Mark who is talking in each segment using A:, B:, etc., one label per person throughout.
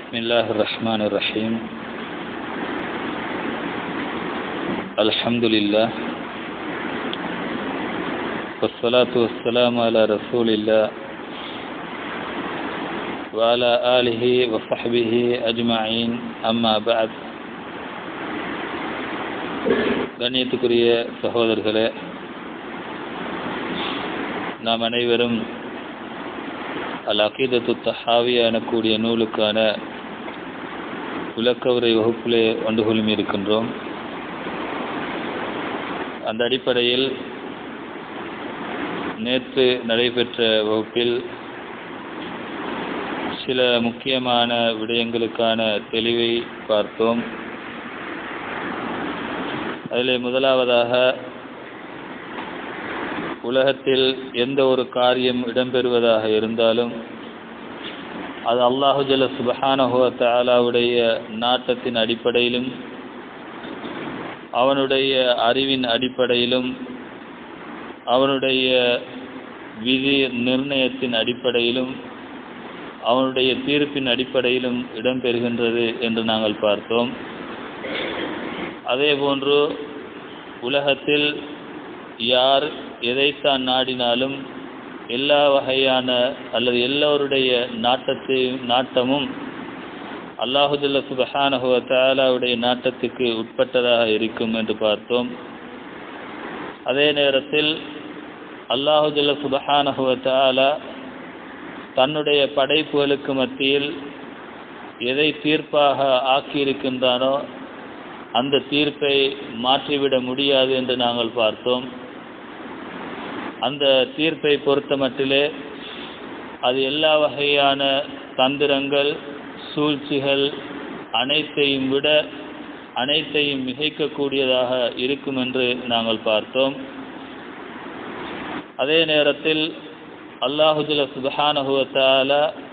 A: بسم الله الرحمن الرحيم الحمد لله والصلاة والسلام على رسول الله وعلى آله وصحبه أجمعين أما بعد கண்ணியத்துக்குரிய சகோதரர்களே நாம் அனைவரும் அல் அகீதத்து தஹாவியா எனக்கூடிய நூலுக்கான விளக்க உரை வகுப்பிலே ஒன்று கொள்ளும் இருக்கின்றோம் அந்த அடிப்படையில் நேற்று நடைபெற்ற வகுப்பில் சில முக்கியமான விடயங்களுக்கான தெளிவை பார்த்தோம் அதில் முதலாவதாக உலகத்தில் எந்த ஒரு காரியம் இடம்பெறுவதாக இருந்தாலும் அது அல்லாஹு ஜல்ல சுபஹானஹுவ தாலாவுடைய நாட்டத்தின் அடிப்படையிலும் அவனுடைய அறிவின் அடிப்படையிலும் அவனுடைய விதி நிர்ணயத்தின் அடிப்படையிலும் அவனுடைய தீர்ப்பின் அடிப்படையிலும் இடம்பெறுகின்றது என்று நாங்கள் பார்த்தோம் அதே போன்று உலகத்தில் யார் எதைத்தான் நாடினாலும் எல்லா வகையான அல்லது எல்லோருடைய நாட்டத்தை நாட்டமும் அல்லாஹுல்ல சுபஹானஹுவ தாலாவுடைய நாட்டத்துக்கு உட்பட்டதாக இருக்கும் என்று பார்த்தோம் அதே நேரத்தில் அல்லாஹுல்ல சுபஹானஹுவ தாலா தன்னுடைய படைப்புகளுக்கு மத்தியில் எதை தீர்ப்பாக ஆக்கியிருக்கின்றானோ அந்த தீர்ப்பை மாற்றிவிட முடியாது என்று நாங்கள் பார்த்தோம் அந்த தீர்ப்பை பொறுத்த மட்டிலே அது எல்லா வகையான தந்திரங்கள் சூழ்ச்சிகள் அனைத்தையும் விட அனைத்தையும் மிகைக்கக்கூடியதாக இருக்கும் என்று நாங்கள் பார்த்தோம் அதே நேரத்தில் அல்லாஹுஜல சுபஹானகுவத்தால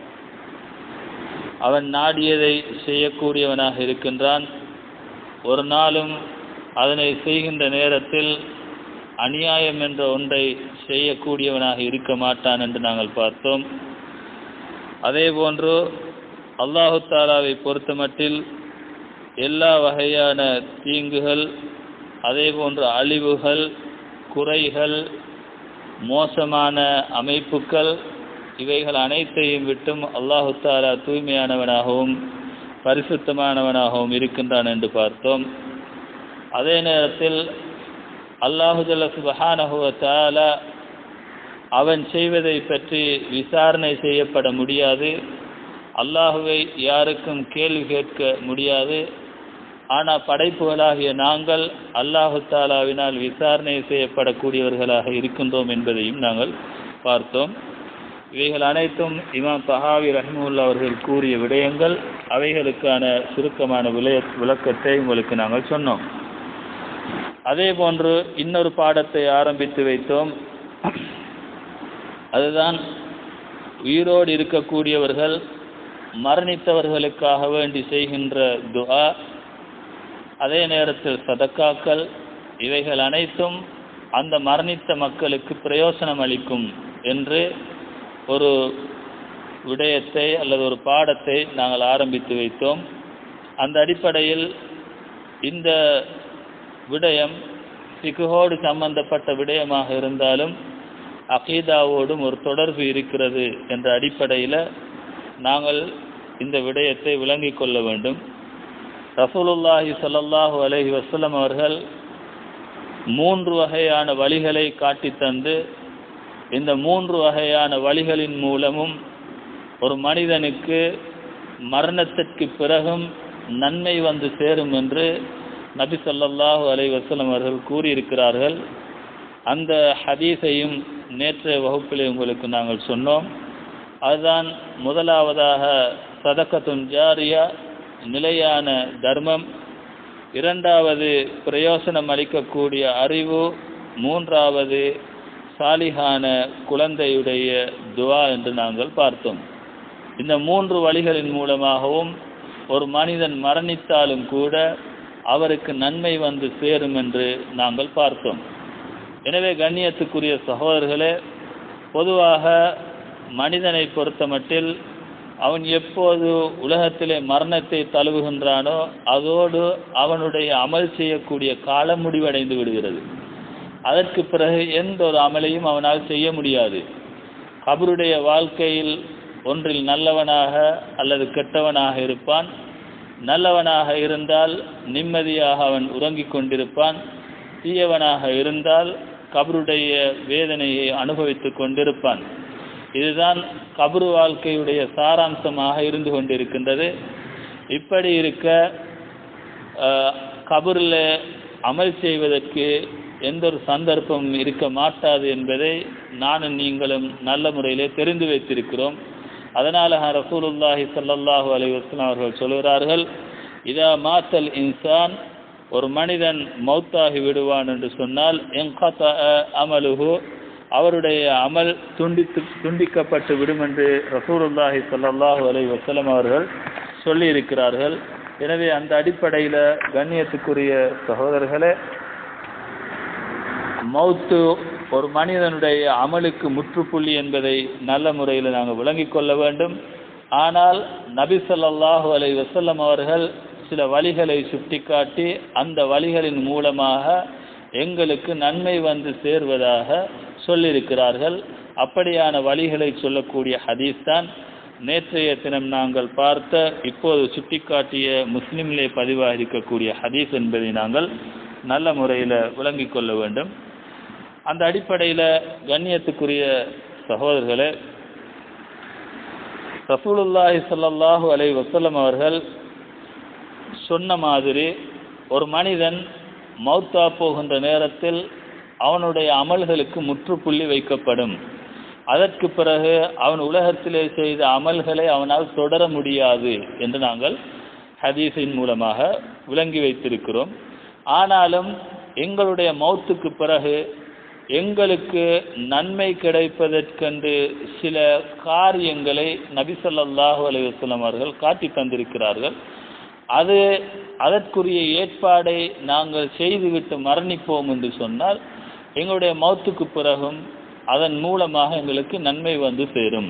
A: அவன் நாடியதை செய்யக்கூடியவனாக இருக்கின்றான் ஒரு நாளும் அதனை செய்கின்ற நேரத்தில் அநியாயம் என்ற ஒன்றை செய்யக்கூடியவனாக இருக்க மாட்டான் என்று நாங்கள் பார்த்தோம் அதே போன்று அல்லாஹு தாலாவை பொறுத்தமட்டில் எல்லா வகையான தீங்குகள் அதே போன்று அழிவுகள் குறைகள் மோசமான அமைப்புகள் இவைகள் அனைத்தையும் விட்டும் அல்லாஹு தாலா தூய்மையானவனாகவும் பரிசுத்தமானவனாகவும் இருக்கின்றான் என்று பார்த்தோம் அதே நேரத்தில் அல்லாஹுஜல்ல சுபஹானஹுவத்தால அவன் செய்வதை பற்றி விசாரணை செய்யப்பட முடியாது அல்லாஹுவை யாருக்கும் கேள்வி கேட்க முடியாது ஆனால் படைப்புகளாகிய நாங்கள் அல்லாஹு தாலாவினால் விசாரணை செய்யப்படக்கூடியவர்களாக இருக்கின்றோம் என்பதையும் நாங்கள் பார்த்தோம் இவைகள் அனைத்தும் இமாம் தஹாவி ரஹிமுல்லா அவர்கள் கூறிய விடயங்கள் அவைகளுக்கான சுருக்கமான விளைய விளக்கத்தை உங்களுக்கு நாங்கள் சொன்னோம் அதே போன்று இன்னொரு பாடத்தை ஆரம்பித்து வைத்தோம் அதுதான் உயிரோடு இருக்கக்கூடியவர்கள் மரணித்தவர்களுக்காக வேண்டி செய்கின்ற துஆ அதே நேரத்தில் சதக்காக்கள் இவைகள் அனைத்தும் அந்த மரணித்த மக்களுக்கு பிரயோசனம் அளிக்கும் என்று ஒரு விடயத்தை அல்லது ஒரு பாடத்தை நாங்கள் ஆரம்பித்து வைத்தோம் அந்த அடிப்படையில் இந்த விடயம் சிகுகோடு சம்பந்தப்பட்ட விடயமாக இருந்தாலும் அகீதாவோடும் ஒரு தொடர்பு இருக்கிறது என்ற அடிப்படையில் நாங்கள் இந்த விடயத்தை விளங்கிக் கொள்ள வேண்டும் ரசூலுல்லாஹி சொல்லல்லாஹு அலஹி வசலம் அவர்கள் மூன்று வகையான வழிகளை காட்டித்தந்து இந்த மூன்று வகையான வழிகளின் மூலமும் ஒரு மனிதனுக்கு மரணத்திற்கு பிறகும் நன்மை வந்து சேரும் என்று நபி சொல்லல்லாஹு அலை வசலம் அவர்கள் கூறியிருக்கிறார்கள் அந்த ஹதீஸையும் நேற்றைய வகுப்பில் உங்களுக்கு நாங்கள் சொன்னோம் அதுதான் முதலாவதாக சதக்கத்துன் ஜாரியா நிலையான தர்மம் இரண்டாவது பிரயோசனம் அளிக்கக்கூடிய அறிவு மூன்றாவது சாலிகான குழந்தையுடைய துவா என்று நாங்கள் பார்த்தோம் இந்த மூன்று வழிகளின் மூலமாகவும் ஒரு மனிதன் மரணித்தாலும் கூட அவருக்கு நன்மை வந்து சேரும் என்று நாங்கள் பார்த்தோம் எனவே கண்ணியத்துக்குரிய சகோதரர்களே பொதுவாக மனிதனை பொறுத்தமட்டில் அவன் எப்போது உலகத்திலே மரணத்தை தழுவுகின்றானோ அதோடு அவனுடைய அமல் செய்யக்கூடிய காலம் முடிவடைந்து விடுகிறது அதற்கு பிறகு எந்த ஒரு அமலையும் அவனால் செய்ய முடியாது கபருடைய வாழ்க்கையில் ஒன்றில் நல்லவனாக அல்லது கெட்டவனாக இருப்பான் நல்லவனாக இருந்தால் நிம்மதியாக அவன் உறங்கிக் கொண்டிருப்பான் தீயவனாக இருந்தால் கபருடைய வேதனையை அனுபவித்துக் கொண்டிருப்பான் இதுதான் கபரு வாழ்க்கையுடைய சாராம்சமாக இருந்து கொண்டிருக்கின்றது இப்படி இருக்க கபரில் அமல் செய்வதற்கு எந்த ஒரு சந்தர்ப்பமும் இருக்க மாட்டாது என்பதை நானும் நீங்களும் நல்ல முறையிலே தெரிந்து வைத்திருக்கிறோம் அதனால ரசூலுல்லாஹி சல்லல்லாஹு அலைஹி வஸல்லம் அவர்கள் சொல்கிறார்கள் இதா மாத்தல் இன்சான் ஒரு மனிதன் மௌத்தாகி விடுவான் என்று சொன்னால் எங்கத்த அமலுகு அவருடைய அமல் துண்டித்து துண்டிக்கப்பட்டு விடும் என்று ரசூலுல்லாஹி சல்லல்லாஹு அலைஹி வஸல்லம் அவர்கள் சொல்லியிருக்கிறார்கள் எனவே அந்த அடிப்படையில் கண்ணியத்துக்குரிய சகோதரர்களே மௌத்து ஒரு மனிதனுடைய அமலுக்கு முற்றுப்புள்ளி என்பதை நல்ல முறையில் நாங்கள் விளங்கிக் கொள்ள வேண்டும் ஆனால் நபி ஸல்லல்லாஹு அலைஹி வஸல்லம் அவர்கள் சில வழிகளை சுட்டிக்காட்டி அந்த வழிகளின் மூலமாக எங்களுக்கு நன்மை வந்து சேர்வதாக சொல்லியிருக்கிறார்கள் அப்படியான வழிகளை சொல்லக்கூடிய ஹதீஸ் தான் நேற்றைய தினம் நாங்கள் பார்த்த இப்போது சுட்டிக்காட்டிய முஸ்லிம்லே பதிவாக இருக்கக்கூடிய ஹதீஸ் என்பதை நாங்கள் நல்ல முறையில் விளங்கிக் கொள்ள வேண்டும் அந்த அடிப்படையில் கண்ணியத்துக்குரிய சகோதரர்களே ரசூலுல்லாஹி ஸல்லல்லாஹு அலைஹி வஸல்லம் அவர்கள் சொன்ன மாதிரி ஒரு மனிதன் மௌத்தா போகின்ற நேரத்தில் அவனுடைய அமல்களுக்கு முற்றுப்புள்ளி வைக்கப்படும் அதற்கு பிறகு அவன் உலகத்திலே செய்த அமல்களை அவனால் தொடர முடியாது என்று நாங்கள் ஹதீஸின் மூலமாக விளங்கி வைத்திருக்கிறோம் ஆனாலும் எங்களுடைய மௌத்துக்கு பிறகு எங்களுக்கு நன்மை கிடைப்பதற்கென்று சில காரியங்களை நபி ஸல்லல்லாஹு அலைஹி வஸல்லம் அவர்கள் காட்டி தந்திருக்கிறார்கள் அது அதற்குரிய ஏற்பாடை நாங்கள் செய்துவிட்டு மரணிப்போம் என்று சொன்னால் எங்களுடைய மௌத்துக்கு பிறகும் அதன் மூலமாக எங்களுக்கு நன்மை வந்து சேரும்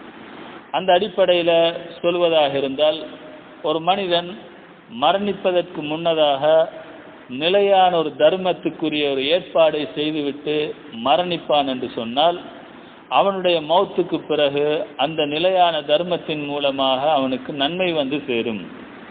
A: அந்த அடிப்படையில் சொல்வதாக இருந்தால் ஒரு மனிதன் மரணிப்பதற்கு முன்னதாக நிலையான ஒரு தர்மத்துக்குரிய ஒரு ஏற்பாடை செய்துவிட்டு மரணிப்பான் என்று சொன்னால் அவனுடைய மௌத்துக்கு பிறகு அந்த நிலையான தர்மத்தின் மூலமாக அவனுக்கு நன்மை வந்து சேரும்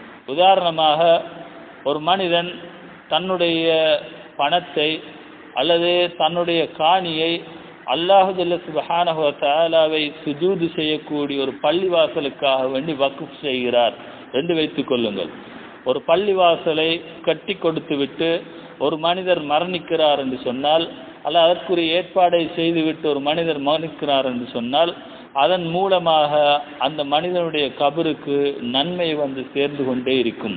A: உதாரணமாக ஒரு மனிதன் தன்னுடைய பணத்தை அல்லது தன்னுடைய காணியை அல்லாஹு ஜல்ல சுபஹானஹு தாலாவை சுஜூது செய்யக்கூடிய ஒரு பள்ளிவாசலுக்காக வேண்டி வக்குப் செய்கிறார் என்று வைத்துக் கொள்ளுங்கள் ஒரு பள்ளிவாசலை கட்டி கொடுத்து விட்டு ஒரு மனிதர் மரணிக்கிறார் என்று சொன்னால் அல்ல அதற்குரிய ஏற்பாடை செய்துவிட்டு ஒரு மனிதர் மரணிக்கிறார் என்று சொன்னால் அதன் மூலமாக அந்த மனிதனுடைய கபருக்கு நன்மை வந்து சேர்ந்து கொண்டே இருக்கும்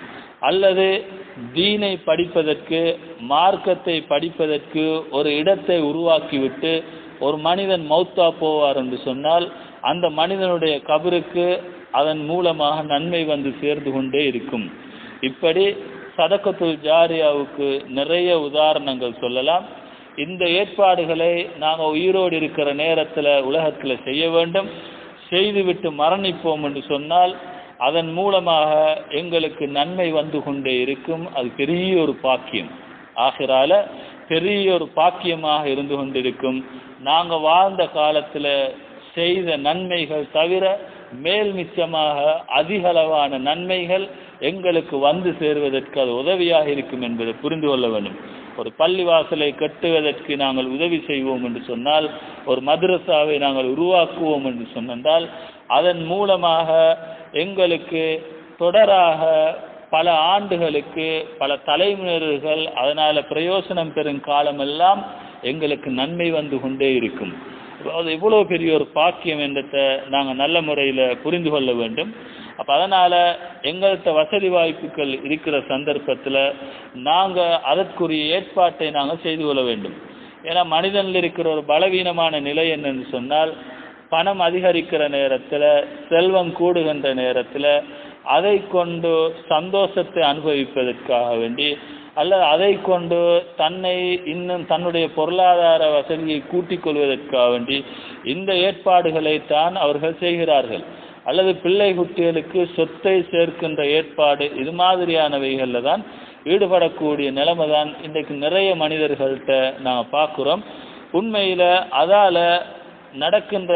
A: அல்லது தீனை படிப்பதற்கு மார்க்கத்தை படிப்பதற்கு ஒரு இடத்தை உருவாக்கிவிட்டு ஒரு மனிதன் மௌத்தா போவார் என்று சொன்னால் அந்த மனிதனுடைய கபருக்கு அதன் மூலமாக நன்மை வந்து சேர்ந்து கொண்டே இருக்கும் இப்படி சதக்கத்துல் ஜாரியாவுக்கு நிறைய உதாரணங்கள் சொல்லலாம் இந்த ஏற்பாடுகளை நாங்கள் உயிரோடு இருக்கிற நேரத்தில் உலகத்தில் செய்ய வேண்டும் செய்துவிட்டு மரணிப்போம் என்று சொன்னால் அதன் மூலமாக எங்களுக்கு நன்மை வந்து கொண்டே இருக்கும் அது பெரிய ஒரு பாக்கியம் ஆகிறால பெரிய ஒரு பாக்கியமாக இருந்து கொண்டிருக்கும் நாங்கள் வாழ்ந்த காலத்தில் செய்த நன்மைகள் தவிர மேல் மிச்சமாக அதிகளவான நன்மைகள் எங்களுக்கு வந்து சேருவதற்கு அது உதவியாக இருக்கும் என்பதை புரிந்து கொள்ள வேண்டும் ஒரு பள்ளிவாசலை கட்டுவதற்கு நாங்கள் உதவி செய்வோம் என்று சொன்னால் ஒரு மദ്രസാவை நாங்கள் உருவாக்குவோம் என்று சொன்னால் அதன் மூலமாக எங்களுக்கு தொடராக பல ஆண்டுகளுக்கு பல தலைமுறைகள் அதனால் பிரயோசனம் பெறும் காலமெல்லாம் எங்களுக்கு நன்மை வந்து கொண்டே இருக்கும் அது எவ்வளோ பெரிய ஒரு பாக்கியம் என்றதை நாங்கள் நல்ல முறையில் புரிந்து கொள்ள வேண்டும் அப்போ அதனால் எங்கள்கிட்ட வசதி வாய்ப்புகள் இருக்கிற சந்தர்ப்பத்தில் நாங்கள் அதற்குரிய ஏற்பாட்டை நாங்கள் செய்து கொள்ள வேண்டும் ஏன்னா மனிதனில் இருக்கிற ஒரு பலவீனமான நிலை என்னன்னு சொன்னால் பணம் அதிகரிக்கிற நேரத்தில் செல்வம் கூடுகின்ற நேரத்தில் அதை கொண்டு சந்தோஷத்தை அனுபவிப்பதற்காக வேண்டி அல்லது அதை கொண்டு தன்னை இன்னும் தன்னுடைய பொருளாதார வசதியை கூட்டிக் கொள்வதற்காக வேண்டி இந்த ஏற்பாடுகளை தான் அவர்கள் செய்கிறார்கள் அல்லது பிள்ளை குட்டிகளுக்கு சொத்தை சேர்க்கின்ற ஏற்பாடு இது மாதிரியானவைகளில் தான் ஈடுபடக்கூடிய நிலைமை தான் இன்றைக்கு நிறைய மனிதர்கள்ட்ட நாங்கள் பார்க்குறோம் உண்மையில் அதால் நடக்கின்ற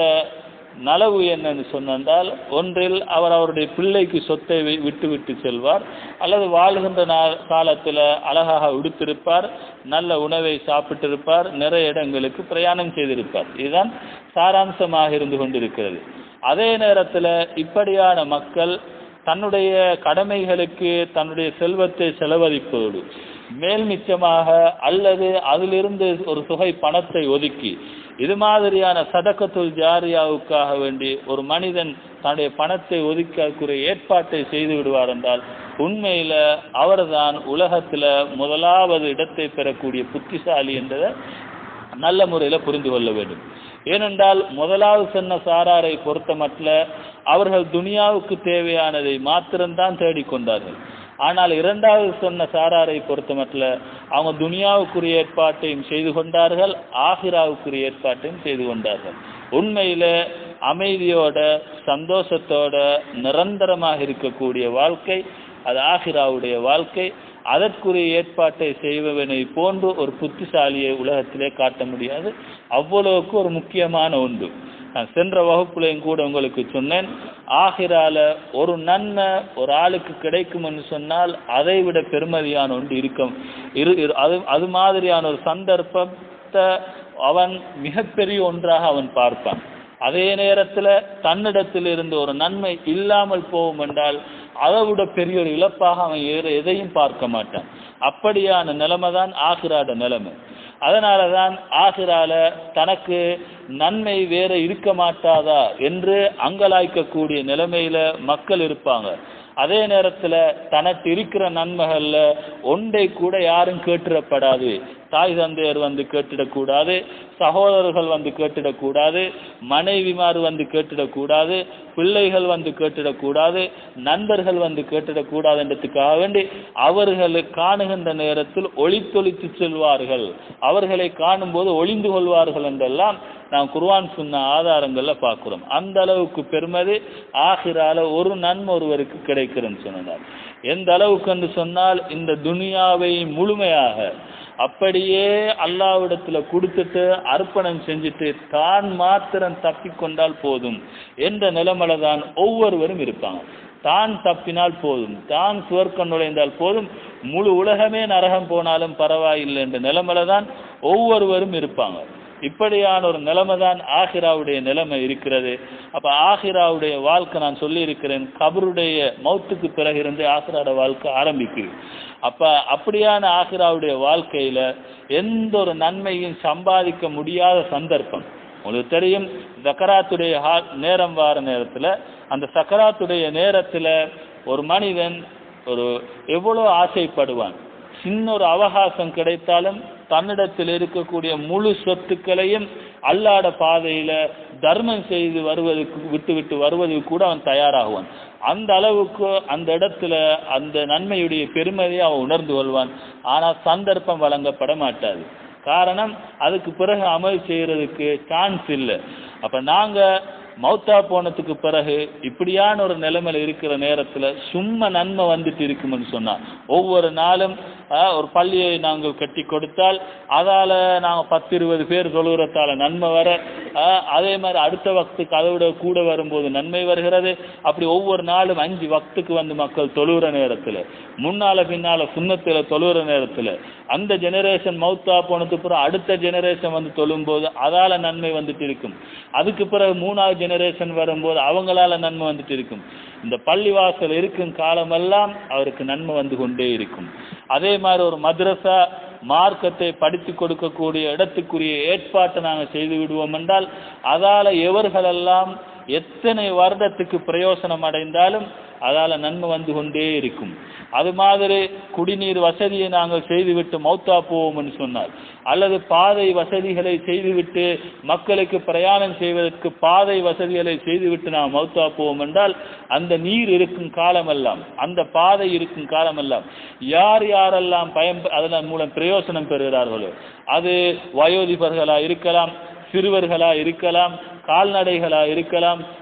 A: நலவு என்னன்னு சொன்னால் ஒன்றில் அவர் அவருடைய பிள்ளைக்கு சொத்தை வி- விட்டு விட்டு செல்வார் அல்லது வாழ்கின்ற நா- காலத்தில் அழகாக உடுத்திருப்பார் நல்ல உணவை சாப்பிட்டிருப்பார் நிறைய இடங்களுக்கு பிரயாணம் செய்திருப்பார் இதுதான் சாராம்சமாக இருந்து கொண்டிருக்கிறது அதே நேரத்தில் இப்படியான மக்கள் தன்னுடைய கடமைகளுக்கு தன்னுடைய செல்வத்தை செலவழிப்பதோடு மேல் மிச்சமாக அல்லது அதிலிருந்து ஒரு தொகை பணத்தை ஒதுக்கி இது மாதிரியான சதக்கத்துல் ஜாரியாவுக்காக வேண்டி ஒரு மனிதன் தன்னுடைய பணத்தை ஒதுக்கக்கூடிய ஏற்பாட்டை செய்து விடுவார் என்றால் உண்மையில அவர்தான் உலகத்துல முதலாவது இடத்தை பெறக்கூடிய புத்திசாலி என்றதை நல்ல முறையில் புரிந்து கொள்ள வேண்டும் ஏனென்றால் முதலாவது சொன்ன சாராரை பொறுத்தமட்டில் அவர்கள் துனியாவுக்கு தேவையானதை மாத்திரம்தான் தேடிக்கொண்டார்கள் ஆனால் இரண்டாவது சொன்ன சாராரை பொறுத்தமட்டில் அவங்க துனியாவுக்குரிய ஏற்பாட்டையும் செய்து கொண்டார்கள் ஆஹிராவுக்குரிய ஏற்பாட்டையும் செய்து கொண்டார்கள் உண்மையில அமைதியோட சந்தோஷத்தோட நிரந்தரமாக இருக்கக்கூடிய வாழ்க்கை அது ஆஹிராவுடைய வாழ்க்கை அதற்குரிய ஏற்பாட்டை செய்பவனை போன்று ஒரு புத்திசாலியை உலகத்திலே காட்ட முடியாது அவ்வளவுக்கு ஒரு முக்கியமான ஒன்று நான் சென்ற வகுப்புலையும் கூட உங்களுக்கு சொன்னேன் ஆகிரால ஒரு நன்மை ஒரு ஆளுக்கு கிடைக்கும்னு சொன்னால் அதை விட பெருமதியான ஒன்று இருக்கும் இரு இரு- அது அது மாதிரியான ஒரு சந்தர்ப்பத்தை அவன் மிகப்பெரிய ஒன்றாக அவன் பார்ப்பான் அதே நேரத்தில் தன்னிடத்தில் இருந்து ஒரு நன்மை இல்லாமல் போகும் என்றால் அதை விட பெரிய ஒரு இழப்பாக அவன் வேறு எதையும் பார்க்க மாட்டான் அப்படியான நிலைமை தான் ஆகிராட நிலைமை அதனால தான் ஆகிரால தனக்கு நன்மை வேற இருக்க மாட்டாதா என்று அங்கலாய்க்கக்கூடிய நிலைமையில மக்கள் இருப்பாங்க அதே நேரத்தில் தனக்கு இருக்கிற நன்மைகள்ல ஒன்றை கூட யாரும் கேட்டுறப்படாது தாய் தந்தையர் வந்து கேட்டிடக்கூடாது சகோதரர்கள் வந்து கேட்டிடக்கூடாது மனைவிமார் வந்து கேட்டிடக்கூடாது பிள்ளைகள் வந்து கேட்டிடக்கூடாது நண்பர்கள் வந்து கேட்டிடக்கூடாதுன்றதுக்காக வேண்டி அவர்களை காணுகின்ற நேரத்தில் ஒளித்தொளித்து செல்வார்கள் அவர்களை காணும்போது ஒளிந்து கொள்வார்கள் என்றெல்லாம் நாம் குர்ஆன் சொன்ன ஆதாரங்கள்ல பார்க்கிறோம் அந்த அளவுக்கு பெருமதி ஆகிரால ஒரு நன்மை ஒருவருக்கு கிடைக்கிறதுன்னு சொன்னார் எந்த அளவுக்கு என்று சொன்னால் இந்த துனியாவை முழுமையாக அப்படியே அல்லாவிடத்துல கொடுத்துட்டு அர்ப்பணம் செஞ்சுட்டு தான் மாத்திரம் தப்பிக்கொண்டால் போதும் என்ற நிலைமையில தான் ஒவ்வொருவரும் இருப்பாங்க தான் தப்பினால் போதும் தான் சுவர்க்கம் நுழைந்தால் போதும் முழு உலகமே நரகம் போனாலும் பரவாயில்லை என்ற நிலைமையில தான் ஒவ்வொருவரும் இருப்பாங்க இப்படியான ஒரு நிலைமை தான் ஆஹிராவுடைய நிலைமை இருக்கிறது அப்ப ஆஹிராவுடைய வாழ்க்கை நான் சொல்லி இருக்கிறேன் கபருடைய மௌத்துக்கு பிறகு இருந்து ஆஹிராவோட வாழ்க்கை ஆரம்பிக்குது அப்ப அப்படியான ஆஹிராவுடைய வாழ்க்கையில எந்த ஒரு நன்மையும் சம்பாதிக்க முடியாத சந்தர்ப்பம் உங்களுக்கு தெரியும் சக்கராத்துடைய ஹா- நேரம் வார நேரத்துல அந்த சக்கராத்துடைய நேரத்துல ஒரு மனிதன் ஒரு எவ்வளவு ஆசைப்படுவான் சின்ன ஒரு அவகாசம் கிடைத்தாலும் தன்னிடத்தில் இருக்கக்கூடிய முழு சொத்துக்களையும் அல்லாட பாதையில தர்மம் செய்து வருவதற்கு விட்டு விட்டு வருவதற்கு கூட அவன் தயாராகுவான் அந்த அளவுக்கு அந்த இடத்துல அந்த நன்மையுடைய பெருமதியை அவன் உணர்ந்து கொள்வான் ஆனால் சந்தர்ப்பம் வழங்கப்பட மாட்டாது காரணம் அதுக்கு பிறகு அமல் செய்யறதுக்கு சான்ஸ் இல்லை அப்ப நாங்க மௌத்தா போனதுக்கு பிறகு இப்படியான ஒரு நிலைமையில இருக்கிற நேரத்துல சும்மா நன்மை வந்துட்டு இருக்கும்னு சொன்னா ஒவ்வொரு நாளும் ஆஹ், ஒரு பள்ளியை நாங்கள் கட்டி கொடுத்தால் அதால நாங்க பத்து இருபது பேர் தொழுகிறதால நன்மை வர ஆஹ், அதே மாதிரி அடுத்த வக்துக்கு அதை விட கூட வரும்போது நன்மை வருகிறது அப்படி ஒவ்வொரு நாளும் அஞ்சு வக்துக்கு வந்து மக்கள் தொழுகிற நேரத்துல முன்னால பின்னால சுண்ணத்துல தொழுகிற நேரத்துல அந்த ஜெனரேஷன் மௌத்தா போனதுக்கு பிறகு அடுத்த ஜெனரேஷன் வந்து தொழும்போது அதால நன்மை வந்துட்டு இருக்கும் அதுக்கு பிறகு மூணாவது ஜெனரேஷன் வரும்போது அவங்களால நன்மை வந்துட்டு இருக்கும் இந்த பள்ளிவாசல் இருக்கும் காலமெல்லாம் அவருக்கு நன்மை வந்து கொண்டே இருக்கும் அதே மாதிரி ஒரு மദ്രസா மார்க்கத்தை படித்து கொடுக்கக்கூடிய இடத்துக்குரிய ஏற்பாட்டை நாங்கள் செய்து விடுவோம் என்றால் அதால எவர்களெல்லாம் எத்தனை வருடத்துக்கு பிரயோசனம் அடைந்தாலும் அதால நன்மை வந்து கொண்டே இருக்கும் அது மாதிரி குடிநீர் வசதியை நாங்கள் செய்துவிட்டு மௌத்தா போவோம்னு சொன்னார் அல்லது பாதை வசதிகளை செய்துவிட்டு மக்களுக்கு பிரயாணம் செய்வதற்கு பாதை வசதிகளை செய்துவிட்டு நாம் மௌத்தா போவோம் என்றால் அந்த நீர் இருக்கும் காலமெல்லாம் அந்த பாதை இருக்கும் காலமெல்லாம் யார் யாரெல்லாம் பயன் அதன் மூலம் பிரயோசனம் பெறுகிறார்களோ அது வயோதிபர்களா இருக்கலாம் சிறுவர்களா இருக்கலாம் கால்நடைகளா இருக்கலாம்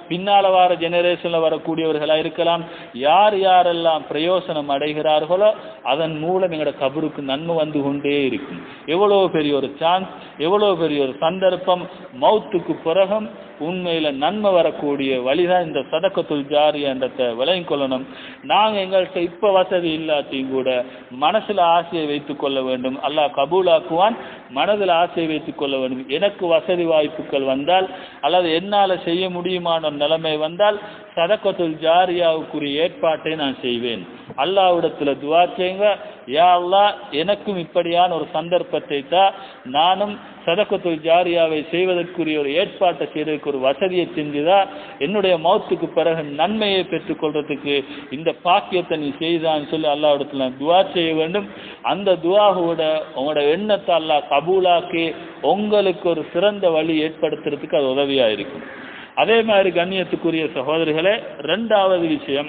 A: பின்னால வர ஜெனரேஷன்ல வரக்கூடியவர்களா இருக்கலாம் யார் யாரெல்லாம் பிரயோசனம் அடைகிறார்களோ அதன் மூலம் எங்களோட கபருக்கு நன்மை வந்து கொண்டே இருக்கும் எவ்வளவு பெரிய ஒரு சான்ஸ் எவ்வளவு பெரிய ஒரு சந்தர்ப்பம் மௌத்துக்கு பிறகும் உண்மையில நன்மை வரக்கூடிய வழிதான் இந்த சதக்கத்துல் ஜாரியன்றத விளங்கிக் கொள்ளணும் நாங்க எங்கள்கிட்ட இப்ப வசதி இல்லாட்டியும் கூட மனசுல ஆசையை வைத்துக் கொள்ள வேண்டும் அல்லாஹ் கபூலாக்குவான் மனதில் ஆசையை வைத்துக் கொள்ள வேண்டும் எனக்கு வசதி வாய்ப்புகள் வந்தால் அல்லது என்னால செய்ய முடியுமான ஒரு நிலைமை வந்தால் சதக்கத்துல் ஜாரியாவுக்குரிய ஏற்பாட்டை நான் செய்வேன் அல்லாஹ்விடத்துல துவா செய்யுங்க யா அல்லாஹ் எனக்கும் இப்படியான ஒரு சந்தர்ப்பத்தை தான் நானும் சதக்கத்துல் ஜாரியாவை செய்வதற்குரிய ஒரு ஏற்பாட்டை செய்வதற்கு ஒரு வசதியை செஞ்சுதா என்னுடைய மௌத்துக்கு பிறகு நன்மையை பெற்றுக்கொள்றதுக்கு இந்த பாக்கியத்தை நீ செய்தான்னு சொல்லி அல்லாஹ்விடத்துல நான் துவா செய்ய வேண்டும் அந்த துவாவோட உங்களோட எண்ணத்தை அல்லாஹ் கபூலாக்கி உங்களுக்கு ஒரு சிறந்த வழி ஏற்படுத்துறதுக்கு அது உதவியா இருக்கும் அதே மாதிரி கண்ணியத்துக்குரிய சகோதரிகளே ரெண்டாவது விஷயம்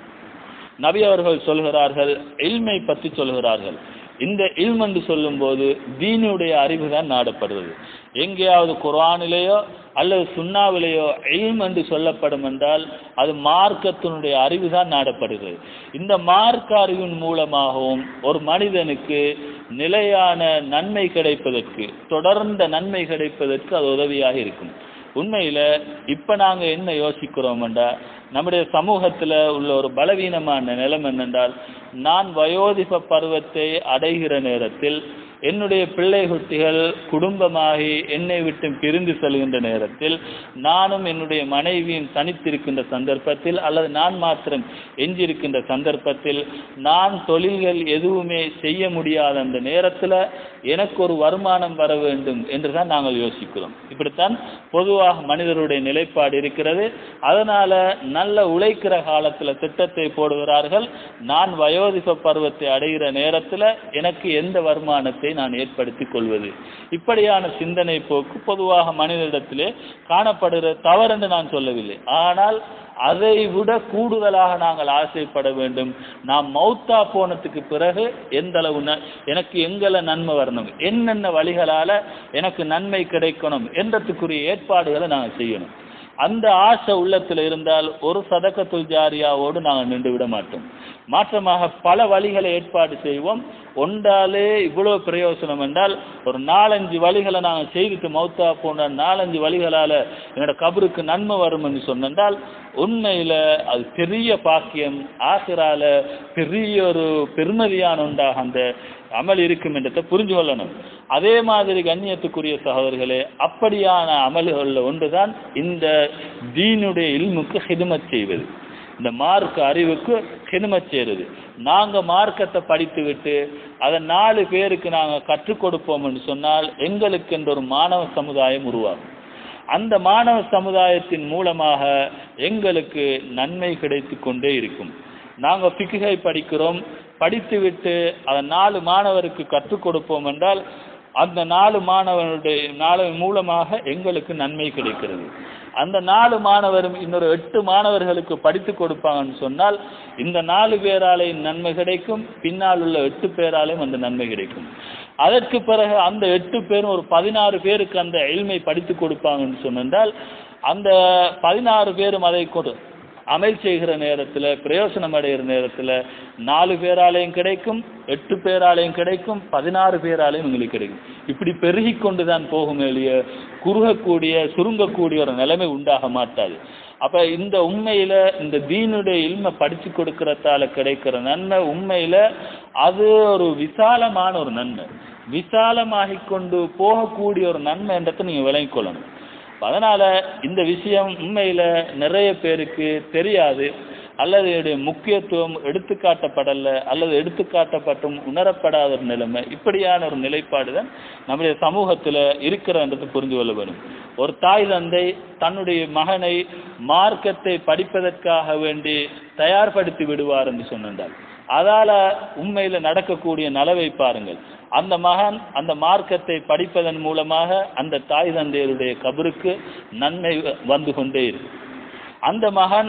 A: நபி அவர்கள் சொல்கிறார்கள் இல்மை பற்றி சொல்கிறார்கள் இந்த இல்ம் என்று சொல்லும்போது தீனுடைய அறிவு தான் நாடப்படுவது எங்கேயாவது குர்ஆனிலேயோ அல்லது சுண்ணாவிலேயோ இல்ம் என்று சொல்லப்படும் என்றால் அது மார்க்கத்தினுடைய அறிவு தான் நாடப்படுகிறது இந்த மார்க்க அறிவின் மூலமாகவும் ஒரு மனிதனுக்கு நிலையான நன்மை கிடைப்பதற்கு தொடர்ந்த நன்மை கிடைப்பதற்கு அது உதவியாக இருக்கும் உண்மையில இப்ப நாங்க என்ன யோசிக்கிறோம்டா நம்முடைய சமூகத்துல உள்ள ஒரு பலவீனமான நிலம் என்னென்றால் நான் வயோதிப பருவத்தை அடைகிற நேரத்தில் என்னுடைய பிள்ளை குட்டிகள் குடும்பமாகி என்னை விட்டு பிரிந்து செல்கின்ற நேரத்தில் நானும் என்னுடைய மனைவியும் தனித்திருக்கின்ற சந்தர்ப்பத்தில் அல்லது நான் மாத்திரம் எஞ்சியிருக்கின்ற சந்தர்ப்பத்தில் நான் தொழில்கள் எதுவுமே செய்ய முடியாத அந்த நேரத்தில் எனக்கு ஒரு வருமானம் வர வேண்டும் என்று தான் நாங்கள் யோசிக்கிறோம் இப்படித்தான் பொதுவாக மனிதருடைய நிலைப்பாடு இருக்கிறது அதனால நல்ல உழைக்கிற காலத்துல திட்டத்தை போடுகிறார்கள் நான் வயோதிப பருவத்தை அடைகிற நேரத்துல எனக்கு எந்த வருமானத்தை நான் ஏற்படுத்திக் கொள்வது இப்படியான சிந்தனை போக்கு பொதுவாக மனிதனிடத்திலே காணப்படுகிற தவறென்று நான் சொல்லவில்லை ஆனால் அதை விட கூடுதலாக நாங்கள் ஆசைப்பட வேண்டும் நாம் மௌத்தா போனதுக்கு பிறகு எந்த அளவு ந- எனக்கு எங்கெல்ல நன்மை வரணும் என்னென்ன வழிகளால எனக்கு நன்மை கிடைக்கணும் என்றதுக்குரிய ஏற்பாடுகளை நாங்கள் செய்யணும் அந்த ஆசை உள்ளத்துல இருந்தால் ஒரு சதக்கத்துல் ஜாரியாவோடு நாங்கள் நின்று விட மாட்டோம் மாற்றமாக பல வழிகளை ஏற்பாடு செய்வோம் ஒன்றாலே இவ்வளவு பிரயோசனம் என்றால் ஒரு நாலஞ்சு வழிகளை நாங்கள் செய்துட்டு மௌத்தா போன்ற நாலஞ்சு வழிகளால என்னோட கபருக்கு நன்மை வரும் என்று சொன்னால் உண்மையில அது பெரிய பாக்கியம் ஆசிரால பெரிய ஒரு பெருமதியான உண்டாக அந்த அமல் இருக்கும் என்றதை புரிஞ்சு கொள்ளணும் அதே மாதிரி கண்ணியத்துக்குரிய சகோதரர்களே அப்படியான அமல்களில் ஒன்றுதான் இந்த தீனுடைய இல்முக்கு ஹிதுமத் செய்வது இந்த மார்க்க அறிவுக்கு ஹிதுமத் செய்கிறது நாங்க மார்க்கத்தை படித்து விட்டு அதை நாலு பேருக்கு நாங்க கற்றுக் கொடுப்போம்னு சொன்னால் எங்களுக்கு என்ற ஒரு மாணவ சமுதாயம் உருவாகும் அந்த மாணவ சமுதாயத்தின் மூலமாக எங்களுக்கு நன்மை கிடைத்து கொண்டே இருக்கும் நாங்கள் ஃபிக்குகை படிக்கிறோம் படித்துவிட்டு அதை நாலு மாணவருக்கு கற்றுக் கொடுப்போம் என்றால் அந்த நாலு மாணவனுடைய நாலு மூலமாக எங்களுக்கு நன்மை கிடைக்கிறது அந்த நாலு மாணவரும் இன்னொரு எட்டு மாணவர்களுக்கு படித்து கொடுப்பாங்கன்னு சொன்னால் இந்த நாலு பேராலையும் நன்மை கிடைக்கும் பின்னால் உள்ள எட்டு பேராலையும் அந்த நன்மை கிடைக்கும் அதற்கு பிறகு அந்த எட்டு பேரும் ஒரு பதினாறு பேருக்கு அந்த எளிமை படித்து கொடுப்பாங்கன்னு சொன்னால் அந்த பதினாறு பேரும் அதை கொடு அமல் செய்கிற நேரத்தில் பிரயோசனம் அடைகிற நேரத்தில் நாலு பேராலையும் கிடைக்கும் எட்டு பேராலையும் கிடைக்கும் பதினாறு பேராலையும் உங்களுக்கு கிடைக்கும் இப்படி பெருகி கொண்டு தான் போகும் எளிய குறுகக்கூடிய சுருங்கக்கூடிய ஒரு நிலைமை உண்டாக மாட்டாது அப்ப இந்த உண்மையில இந்த தீனுடைய இல்மை படிச்சு கொடுக்கறதால கிடைக்கிற நன்மை உண்மையில அது ஒரு விசாலமான ஒரு நன்மை விசாலமாகிக் கொண்டு போகக்கூடிய ஒரு நன்மை என்றதை நீங்க விளங்கிக் கொள்ளணும் அதனால இந்த விஷயம் உண்மையில நிறைய பேருக்கு தெரியாது அல்லது இதனுடைய முக்கியத்துவம் எடுத்துக்காட்டப்படல அல்லது எடுத்துக்காட்டப்பட்டும் உணரப்படாத ஒரு நிலைமை இப்படியான ஒரு நிலைப்பாடு தான் நம்முடைய சமூகத்தில் இருக்கிறன்றது புரிந்து கொள்ள வேண்டும் ஒரு தாய் தந்தை தன்னுடைய மகனை மார்க்கத்தை படிப்பதற்காக வேண்டி தயார்படுத்தி விடுவார் என்று சொன்னார் அதால உண்மையில நடக்கக்கூடிய நலவை பாருங்கள் அந்த மகன் அந்த மார்க்கத்தை படிப்பதன் மூலமாக அந்த தாய் தந்தையருடைய கபருக்கு நன்மை வந்து கொண்டே இருக்கு அந்த மகன்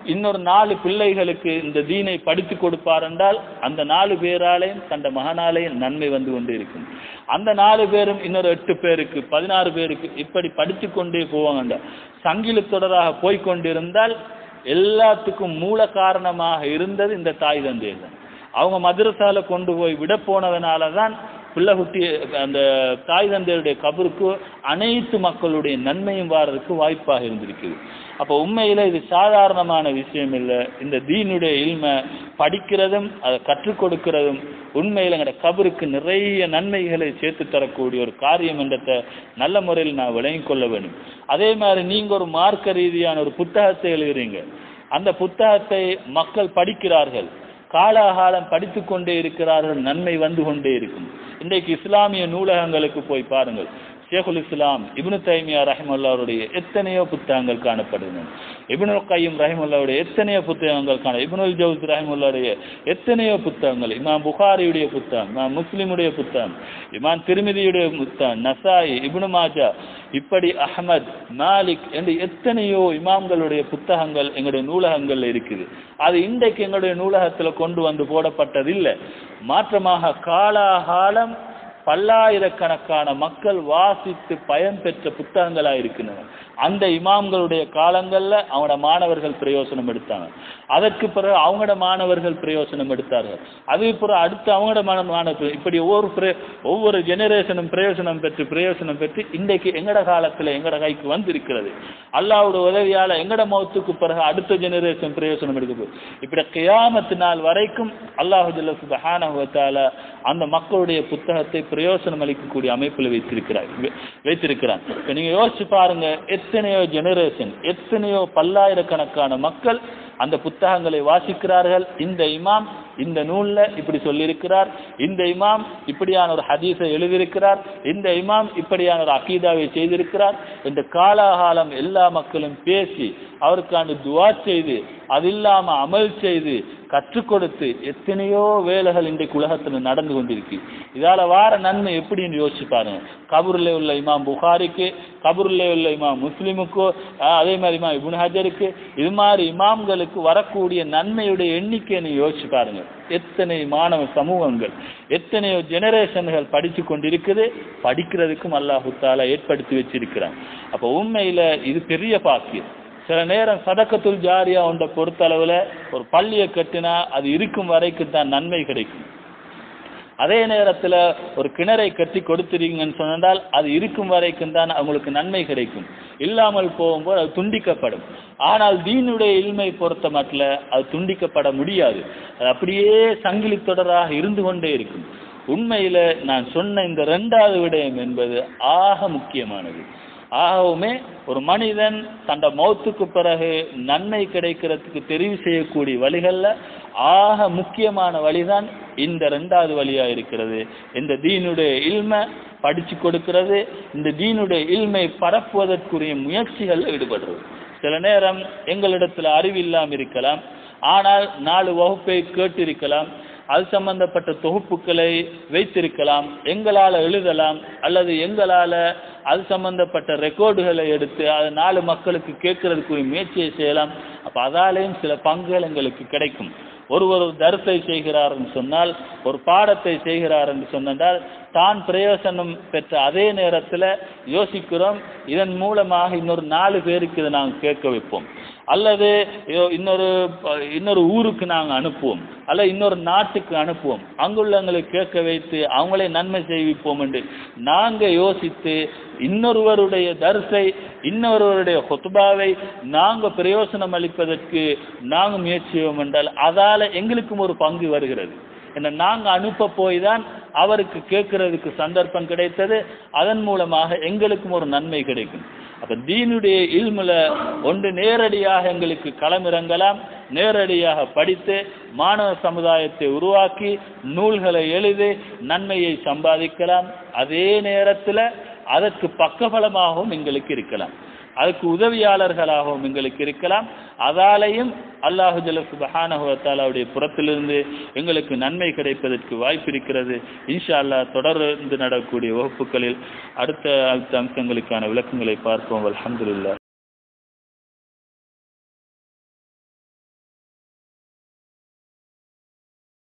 A: இன்னொரு நாலு பிள்ளைகளுக்கு இந்த தீனை படித்து கொடுப்பார் என்றால் அந்த நாலு பேராலையும் தந்த மகனாலையும் நன்மை வந்து கொண்டே இருக்கும் அந்த நாலு பேரும் இன்னொரு எட்டு பேருக்கு பதினாறு பேருக்கு இப்படி படித்து கொண்டே போவாங்க சங்கிலி தொடராக போய்கொண்டிருந்தால் எல்லாத்துக்கும் மூல காரணமாக இருந்தது இந்த தாய் தந்தையர் தான் அவங்க மதரசால கொண்டு போய் விட போனதுனால தான் பிள்ளைகுட்டி அந்த தாய் தந்தையருடைய கபருக்கு அனைத்து மக்களுடைய நன்மையும் வாரதுக்கு வாய்ப்பாக இருந்திருக்குது அப்போ உண்மையில் இது சாதாரணமான விஷயம் இல்லை இந்த தீனுடைய இல்மை படிக்கிறதும் அதை கற்றுக் கொடுக்கிறதும் உண்மையில் எங்களோட கபருக்கு நிறைய நன்மைகளை சேர்த்து தரக்கூடிய ஒரு காரியம் என்றதை நல்ல முறையில் நான் விளங்கிக் கொள்ள வேண்டும் அதே மாதிரி நீங்கள் ஒரு மார்க்க ரீதியான ஒரு புத்தகத்தை எழுதுறீங்க அந்த புத்தகத்தை மக்கள் படிக்கிறார்கள் காலாகாலம் படித்து கொண்டே இருக்கிறார்கள் நன்மை வந்து கொண்டே இருக்கும் இன்றைக்கு இஸ்லாமிய நூலகங்களுக்கு போய் பாருங்கள் ஷேகுல் இஸ்லாம் இப்னு தைமியா ரஹிமுல்லாவுடைய எத்தனையோ புத்தகங்கள் காணப்படுகின்றன இப்னு கையும் ரஹிமுல்லாவுடைய எத்தனையோ புத்தகங்கள் காண இப்னுல் ஜவுஸ் ரஹிமுல்லாவுடைய எத்தனையோ புத்தகங்கள் இமாம் புகாரியுடைய புத்தகம் இமாம் முஸ்லிமுடைய புத்தகம் இமாம் திருமிதியுடைய புத்தகம் நசாயி இப்னு மாஜா இப்படி அஹமத் மாலிக் என்று எத்தனையோ இமாம்களுடைய புத்தகங்கள் எங்களுடைய நூலகங்கள்ல இருக்குது அது இன்றைக்கு எங்களுடைய நூலகத்தில் கொண்டு வந்து போடப்பட்டதில்லை மாற்றமாக காலாகாலம் பல்லாயிரக்கணக்கான மக்கள் வாசித்து பயன் பெற்ற புத்தகங்களாக இருக்கின்றன அந்த இமாம்களுடைய காலங்களில் அவங்களோட மாணவர்கள் பிரயோசனம் எடுத்தாங்க அதற்கு பிறகு அவங்களோட மாணவர்கள் பிரயோசனம் எடுத்தார்கள் அதுக்கு பிறகு அடுத்து அவங்களோட மாணவ மாணவர்கள் இப்படி ஒவ்வொரு பிரே ஒவ்வொரு ஜெனரேஷனும் பிரயோசனம் பெற்று பிரயோசனம் பெற்று இன்றைக்கு எங்கட காலத்தில் எங்கட கைக்கு வந்திருக்கிறது அல்லாவோட உதவியால் எங்கட மௌத்துக்கு பிறகு அடுத்த ஜெனரேஷன் பிரயோசனம் எடுக்க இப்படி கியாமத்து நாள் வரைக்கும் அல்லாஹு ஜல்ல சுபஹானஹுவத்தால அந்த மக்களுடைய புத்தகத்தை பிரயோசனம் அளிக்கக்கூடிய அமைப்பில் வைத்திருக்கிறார் வைத்திருக்கிறான் இப்போ நீங்கள் யோசிச்சு பாருங்க எத்தனையோ ஜெனரேஷன் எத்தனையோ பல்லாயிரக்கணக்கான மக்கள் அந்த புத்தகங்களை வாசிக்கிறார்கள் இந்த இமாம் இந்த நூல்ல இப்படி சொல்லியிருக்கிறார் இந்த இமாம் இப்படியான ஒரு ஹதீஸை எழுதியிருக்கிறார் இந்த இமாம் இப்படியான ஒரு அகீதாவை செய்திருக்கிறார் இந்த காலாகாலம் எல்லா மக்களும் பேசி அவருக்கான துவா செய்து அது இல்லாம அமல் செய்து கற்றுக் கொடுத்து எத்தனையோ வேலைகள் இன்றைக்கு உலகத்தில் நடந்து கொண்டிருக்கு இதால வார நன்மை எப்படின்னு யோசிச்சு பாருங்க கபூரில் உள்ள இமாம் புகாரிக்கு கபூரில் உள்ள இமாம் முஸ்லிமுக்கோ அதே மாதிரி இமாம் இபுன் ஹஜருக்கு இது மாதிரி இமாம்களுக்கு வரக்கூடிய நன்மையுடைய எண்ணிக்கையை யோசிச்சு பாருங்க எத்தனை மாணவ சமூகங்கள் எத்தனையோ ஜெனரேஷன்கள் படித்து கொண்டிருக்குது படிக்கிறதுக்கும் அல்லாஹு தாலா ஏற்படுத்தி வச்சிருக்கிறான் அப்போ உண்மையில இது பெரிய பாக்கியம் சில நேரம் சதக்கத்துல் ஜாரியா ஒன்றை பொறுத்தளவில் ஒரு பள்ளியை கட்டினா அது இருக்கும் வரைக்கும் தான் நன்மை கிடைக்கும் அதே நேரத்தில் ஒரு கிணறை கட்டி கொடுத்துறீங்கன்னு சொன்னால் அது இருக்கும் வரைக்கும் தான் அவங்களுக்கு நன்மை கிடைக்கும் இல்லாமல் போகும்போது அது துண்டிக்கப்படும் ஆனால் தீனுடைய இல்மை பொறுத்த மட்டும் அது துண்டிக்கப்பட முடியாது அது அப்படியே சங்கிலி தொடராக இருந்து கொண்டே இருக்கும் உண்மையில் நான் சொன்ன இந்த ரெண்டாவது விடயம் என்பது ஆக முக்கியமானது ஆகவுமே ஒரு மனிதன் தண்ட மௌத்துக்கு பிறகு நன்மை கிடைக்கிறதுக்கு தெரிவு செய்யக்கூடிய வழிகளில் ஆக முக்கியமான வழிதான் இந்த ரெண்டாவது வழியா இருக்கிறது இந்த தீனுடைய இல்மை படிச்சு கொடுக்கிறது இந்த தீனுடைய இல்மை பரப்புவதற்குரிய முயற்சிகள் ஈடுபடுறது சில நேரம் எங்களிடத்தில் அறிவில்லாமல் இருக்கலாம் ஆனால் நாலு வகுப்பை கேட்டிருக்கலாம் அது சம்பந்தப்பட்ட தொகுப்புகளை வைத்திருக்கலாம் எங்களால் எழுதலாம் அல்லது எங்களால் அது சம்பந்தப்பட்ட ரெக்கார்டுகளை எடுத்து அது நாலு மக்களுக்கு கேட்கறதுக்குரிய முயற்சியை செய்யலாம் அப்போ அதாலேயும் சில பங்குகள் எங்களுக்கு கிடைக்கும் ஒருவர் ஒரு தரிசை செய்கிறார் என்று சொன்னால் ஒரு பாடத்தை செய்கிறார் என்று சொன்னால் தான் பிரயோசனம் பெற்ற அதே நேரத்தில் யோசிக்கிறோம் இதன் மூலமாக இன்னொரு நாலு பேருக்கு இதை நாங்கள் கேட்க வைப்போம் அல்லது இன்னொரு இன்னொரு ஊருக்கு நாங்கள் அனுப்புவோம் அல்ல இன்னொரு நாட்டுக்கு அனுப்புவோம் அங்குள்ளவங்களுக்கு கேட்க வைத்து அவங்களே நன்மை செய்விப்போம் என்று நாங்கள் யோசித்து இன்னொருவருடைய தரிசை இன்னொருவருடைய ஹொத்துபாவை நாங்கள் பிரயோசனம் அளிப்பதற்கு நாங்கள் முயற்சி செய்வோம் என்றால் அதால் எங்களுக்கும் ஒரு பங்கு வருகிறது என்ன நாங்கள் அனுப்ப போய் தான் அவருக்கு கேட்கறதுக்கு சந்தர்ப்பம் கிடைத்தது அதன் மூலமாக எங்களுக்கும் ஒரு நன்மை கிடைக்கும் அப்ப தீனுடைய இல்முல ஒன்று நேரடியாக எங்களுக்கு களமிறங்கலாம் நேரடியாக படித்து மாணவ சமுதாயத்தை உருவாக்கி நூல்களை எழுதி நன்மையை சம்பாதிக்கலாம் அதே நேரத்தில் அதற்கு பக்கபலமாகவும் எங்களுக்கு இருக்கலாம் அதுக்கு உதவியாளர்களாகவும் எங்களுக்கு இருக்கலாம் அதாலையும் அல்லாஹு ஜல சுபஹானஹுவத்தாலாவுடைய புறத்திலிருந்து எங்களுக்கு நன்மை கிடைப்பதற்கு வாய்ப்பு இருக்கிறது இன்ஷா அல்லாஹ் தொடர்ந்து நடக்கக்கூடிய வகுப்புகளில் அடுத்த அடுத்த அம்சங்களுக்கான விளக்கங்களை பார்ப்போம் அல்ஹம்துலில்லாஹ்